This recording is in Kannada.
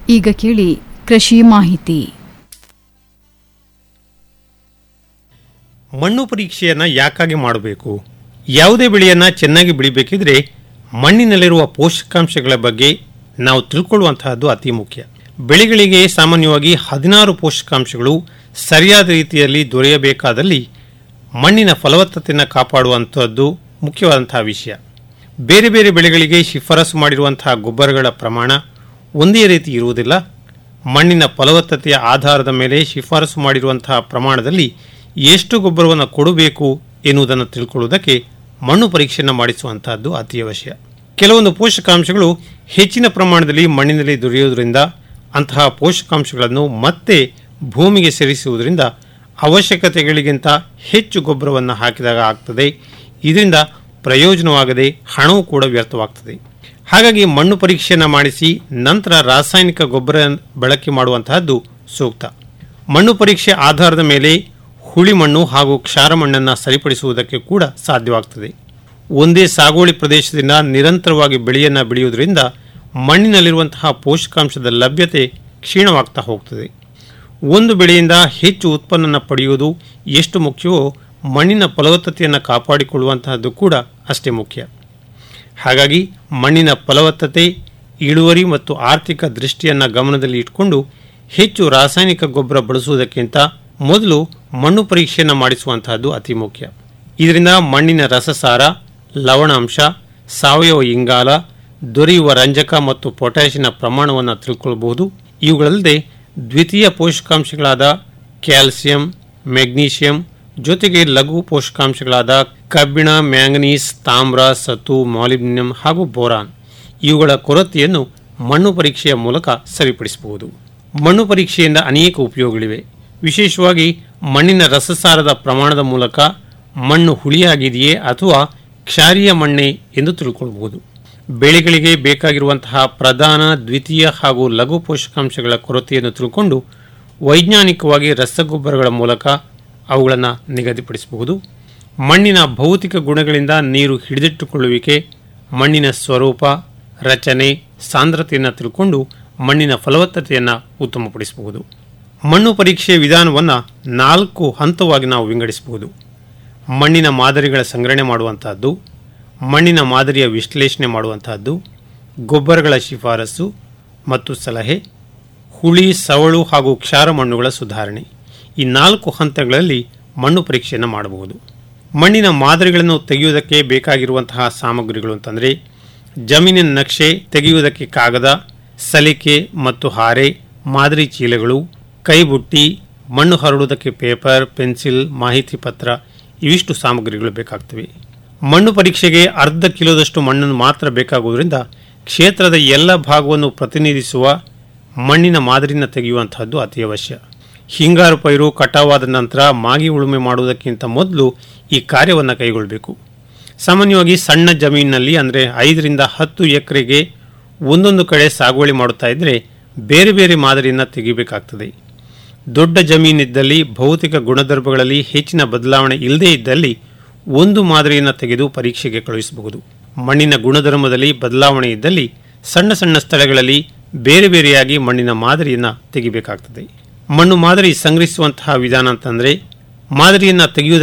ಈಗ ಕೇಳಿ ಕೃಷಿ ಮಾಹಿತಿ ಮಣ್ಣು ಪರೀಕ್ಷೆಯನ್ನು ಯಾಕಾಗಿ ಮಾಡಬೇಕು ಯಾವುದೇ ಬೆಳೆಯನ್ನು ಚೆನ್ನಾಗಿ ಬೆಳಿಬೇಕಿದ್ರೆ ಮಣ್ಣಿನಲ್ಲಿರುವ ಪೋಷಕಾಂಶಗಳ ಬಗ್ಗೆ ನಾವು ತಿಳ್ಕೊಳ್ಳುವಂತಹದ್ದು ಅತಿ ಮುಖ್ಯ ಬೆಳೆಗಳಿಗೆ ಸಾಮಾನ್ಯವಾಗಿ ಹದಿನಾರು ಪೋಷಕಾಂಶಗಳು ಸರಿಯಾದ ರೀತಿಯಲ್ಲಿ ದೊರೆಯಬೇಕಾದಲ್ಲಿ ಮಣ್ಣಿನ ಫಲವತ್ತತೆಯನ್ನು ಕಾಪಾಡುವಂಥದ್ದು ಮುಖ್ಯವಾದಂತಹ ವಿಷಯ ಬೇರೆ ಬೇರೆ ಬೆಳೆಗಳಿಗೆ ಶಿಫಾರಸು ಮಾಡಿರುವಂತಹ ಗೊಬ್ಬರಗಳ ಪ್ರಮಾಣ ಒಂದೇ ರೀತಿ ಇರುವುದಿಲ್ಲ ಮಣ್ಣಿನ ಫಲವತ್ತತೆಯ ಆಧಾರದ ಮೇಲೆ ಶಿಫಾರಸು ಮಾಡಿರುವಂತಹ ಪ್ರಮಾಣದಲ್ಲಿ ಎಷ್ಟು ಗೊಬ್ಬರವನ್ನು ಕೊಡಬೇಕು ಎನ್ನುವುದನ್ನು ತಿಳ್ಕೊಳ್ಳುವುದಕ್ಕೆ ಮಣ್ಣು ಪರೀಕ್ಷೆಯನ್ನು ಮಾಡಿಸುವಂತಹದ್ದು ಅತಿ ಅವಶ್ಯ ಕೆಲವೊಂದು ಪೋಷಕಾಂಶಗಳು ಹೆಚ್ಚಿನ ಪ್ರಮಾಣದಲ್ಲಿ ಮಣ್ಣಿನಲ್ಲಿ ದೊರೆಯುವುದರಿಂದ ಅಂತಹ ಪೋಷಕಾಂಶಗಳನ್ನು ಮತ್ತೆ ಭೂಮಿಗೆ ಸೇರಿಸುವುದರಿಂದ ಅವಶ್ಯಕತೆಗಳಿಗಿಂತ ಹೆಚ್ಚು ಗೊಬ್ಬರವನ್ನು ಹಾಕಿದಾಗ ಆಗ್ತದೆ ಇದರಿಂದ ಪ್ರಯೋಜನವಾಗದೆ ಹಣವೂ ಕೂಡ ವ್ಯರ್ಥವಾಗ್ತದೆ ಹಾಗಾಗಿ ಮಣ್ಣು ಪರೀಕ್ಷೆಯನ್ನು ಮಾಡಿಸಿ ನಂತರ ರಾಸಾಯನಿಕ ಗೊಬ್ಬರ ಬಳಕೆ ಮಾಡುವಂತಹದ್ದು ಸೂಕ್ತ ಮಣ್ಣು ಪರೀಕ್ಷೆ ಆಧಾರದ ಮೇಲೆ ಹುಳಿ ಮಣ್ಣು ಹಾಗೂ ಕ್ಷಾರ ಮಣ್ಣನ್ನು ಸರಿಪಡಿಸುವುದಕ್ಕೆ ಕೂಡ ಸಾಧ್ಯವಾಗ್ತದೆ ಒಂದೇ ಸಾಗುವಳಿ ಪ್ರದೇಶದಿಂದ ನಿರಂತರವಾಗಿ ಬೆಳೆಯನ್ನು ಬೆಳೆಯುವುದರಿಂದ ಮಣ್ಣಿನಲ್ಲಿರುವಂತಹ ಪೋಷಕಾಂಶದ ಲಭ್ಯತೆ ಕ್ಷೀಣವಾಗ್ತಾ ಹೋಗ್ತದೆ ಒಂದು ಬೆಳೆಯಿಂದ ಹೆಚ್ಚು ಉತ್ಪನ್ನ ಪಡೆಯುವುದು ಎಷ್ಟು ಮುಖ್ಯವೋ ಮಣ್ಣಿನ ಫಲವತ್ತತೆಯನ್ನು ಕಾಪಾಡಿಕೊಳ್ಳುವಂತಹದ್ದು ಕೂಡ ಅಷ್ಟೇ ಮುಖ್ಯ ಹಾಗಾಗಿ ಮಣ್ಣಿನ ಫಲವತ್ತತೆ ಇಳುವರಿ ಮತ್ತು ಆರ್ಥಿಕ ದೃಷ್ಟಿಯನ್ನು ಗಮನದಲ್ಲಿ ಇಟ್ಕೊಂಡು ಹೆಚ್ಚು ರಾಸಾಯನಿಕ ಗೊಬ್ಬರ ಬಳಸುವುದಕ್ಕಿಂತ ಮೊದಲು ಮಣ್ಣು ಪರೀಕ್ಷೆಯನ್ನು ಮಾಡಿಸುವಂತಹದ್ದು ಅತಿ ಮುಖ್ಯ ಇದರಿಂದ ಮಣ್ಣಿನ ರಸಸಾರ ಲವಣಾಂಶ ಸಾವಯವ ಇಂಗಾಲ ದೊರೆಯುವ ರಂಜಕ ಮತ್ತು ಪೊಟ್ಯಾಷಿಯನ ಪ್ರಮಾಣವನ್ನು ತಿಳ್ಕೊಳ್ಬಹುದು ಇವುಗಳಲ್ಲದೆ ದ್ವಿತೀಯ ಪೋಷಕಾಂಶಗಳಾದ ಕ್ಯಾಲ್ಸಿಯಂ ಮೆಗ್ನೀಷಿಯಂ ಜೊತೆಗೆ ಲಘು ಪೋಷಕಾಂಶಗಳಾದ ಕಬ್ಬಿಣ ಮ್ಯಾಂಗನೀಸ್ ತಾಮ್ರ ಸತು ಮಾಲಿಬ್ನಿಯಂ ಹಾಗೂ ಬೋರಾನ್ ಇವುಗಳ ಕೊರತೆಯನ್ನು ಮಣ್ಣು ಪರೀಕ್ಷೆಯ ಮೂಲಕ ಸರಿಪಡಿಸಬಹುದು ಮಣ್ಣು ಪರೀಕ್ಷೆಯಿಂದ ಅನೇಕ ಉಪಯೋಗಗಳಿವೆ ವಿಶೇಷವಾಗಿ ಮಣ್ಣಿನ ರಸಸಾರದ ಪ್ರಮಾಣದ ಮೂಲಕ ಮಣ್ಣು ಹುಳಿಯಾಗಿದೆಯೇ ಅಥವಾ ಕ್ಷಾರೀಯ ಮಣ್ಣೆ ಎಂದು ತಿಳ್ಕೊಳ್ಬಹುದು ಬೆಳೆಗಳಿಗೆ ಬೇಕಾಗಿರುವಂತಹ ಪ್ರಧಾನ ದ್ವಿತೀಯ ಹಾಗೂ ಲಘು ಪೋಷಕಾಂಶಗಳ ಕೊರತೆಯನ್ನು ತಿಳ್ಕೊಂಡು ವೈಜ್ಞಾನಿಕವಾಗಿ ರಸಗೊಬ್ಬರಗಳ ಮೂಲಕ ಅವುಗಳನ್ನು ನಿಗದಿಪಡಿಸಬಹುದು ಮಣ್ಣಿನ ಭೌತಿಕ ಗುಣಗಳಿಂದ ನೀರು ಹಿಡಿದಿಟ್ಟುಕೊಳ್ಳುವಿಕೆ ಮಣ್ಣಿನ ಸ್ವರೂಪ ರಚನೆ ಸಾಂದ್ರತೆಯನ್ನು ತಿಳ್ಕೊಂಡು ಮಣ್ಣಿನ ಫಲವತ್ತತೆಯನ್ನು ಉತ್ತಮಪಡಿಸಬಹುದು ಮಣ್ಣು ಪರೀಕ್ಷೆಯ ವಿಧಾನವನ್ನು ನಾಲ್ಕು ಹಂತವಾಗಿ ನಾವು ವಿಂಗಡಿಸಬಹುದು ಮಣ್ಣಿನ ಮಾದರಿಗಳ ಸಂಗ್ರಹಣೆ ಮಾಡುವಂತಹದ್ದು ಮಣ್ಣಿನ ಮಾದರಿಯ ವಿಶ್ಲೇಷಣೆ ಮಾಡುವಂತಹದ್ದು ಗೊಬ್ಬರಗಳ ಶಿಫಾರಸು ಮತ್ತು ಸಲಹೆ ಹುಳಿ ಸವಳು ಹಾಗೂ ಕ್ಷಾರ ಮಣ್ಣುಗಳ ಸುಧಾರಣೆ ಈ ನಾಲ್ಕು ಹಂತಗಳಲ್ಲಿ ಮಣ್ಣು ಪರೀಕ್ಷೆಯನ್ನು ಮಾಡಬಹುದು ಮಣ್ಣಿನ ಮಾದರಿಗಳನ್ನು ತೆಗೆಯುವುದಕ್ಕೆ ಬೇಕಾಗಿರುವಂತಹ ಸಾಮಗ್ರಿಗಳು ಅಂತಂದರೆ ಜಮೀನಿನ ನಕ್ಷೆ ತೆಗೆಯುವುದಕ್ಕೆ ಕಾಗದ ಸಲಿಕೆ ಮತ್ತು ಹಾರೆ ಮಾದರಿ ಚೀಲಗಳು ಕೈಬುಟ್ಟಿ ಮಣ್ಣು ಹರಡುವುದಕ್ಕೆ ಪೇಪರ್ ಪೆನ್ಸಿಲ್ ಮಾಹಿತಿ ಪತ್ರ ಇವಿಷ್ಟು ಸಾಮಗ್ರಿಗಳು ಬೇಕಾಗ್ತವೆ ಮಣ್ಣು ಪರೀಕ್ಷೆಗೆ ಅರ್ಧ ಕಿಲೋದಷ್ಟು ಮಣ್ಣನ್ನು ಮಾತ್ರ ಬೇಕಾಗುವುದರಿಂದ ಕ್ಷೇತ್ರದ ಎಲ್ಲ ಭಾಗವನ್ನು ಪ್ರತಿನಿಧಿಸುವ ಮಣ್ಣಿನ ಮಾದರಿನ ತೆಗೆಯುವಂತಹದ್ದು ಅತಿ ಅವಶ್ಯ ಹಿಂಗಾರು ಪೈರು ಕಟಾವಾದ ನಂತರ ಮಾಗಿ ಉಳುಮೆ ಮಾಡುವುದಕ್ಕಿಂತ ಮೊದಲು ಈ ಕಾರ್ಯವನ್ನು ಕೈಗೊಳ್ಳಬೇಕು ಸಾಮಾನ್ಯವಾಗಿ ಸಣ್ಣ ಜಮೀನಿನಲ್ಲಿ ಅಂದರೆ ಐದರಿಂದ ಹತ್ತು ಎಕರೆಗೆ ಒಂದೊಂದು ಕಡೆ ಸಾಗುವಳಿ ಮಾಡುತ್ತಾ ಇದ್ದರೆ ಬೇರೆ ಬೇರೆ ಮಾದರಿಯನ್ನು ತೆಗಿಬೇಕಾಗ್ತದೆ ದೊಡ್ಡ ಜಮೀನಿದ್ದಲ್ಲಿ ಭೌತಿಕ ಗುಣಧರ್ಮಗಳಲ್ಲಿ ಹೆಚ್ಚಿನ ಬದಲಾವಣೆ ಇಲ್ಲದೇ ಇದ್ದಲ್ಲಿ ಒಂದು ಮಾದರಿಯನ್ನು ತೆಗೆದು ಪರೀಕ್ಷೆಗೆ ಕಳುಹಿಸಬಹುದು ಮಣ್ಣಿನ ಗುಣಧರ್ಮದಲ್ಲಿ ಬದಲಾವಣೆ ಇದ್ದಲ್ಲಿ ಸಣ್ಣ ಸಣ್ಣ ಸ್ಥಳಗಳಲ್ಲಿ ಬೇರೆ ಬೇರೆಯಾಗಿ ಮಣ್ಣಿನ ಮಾದರಿಯನ್ನು ತೆಗಿಬೇಕಾಗ್ತದೆ ಮಣ್ಣು ಮಾದರಿ ಸಂಗ್ರಹಿಸುವಂತಹ ವಿಧಾನ ಅಂತಂದರೆ ಮಾದರಿಯನ್ನು ತೆಗೆಯುವುದಕ್ಕೆ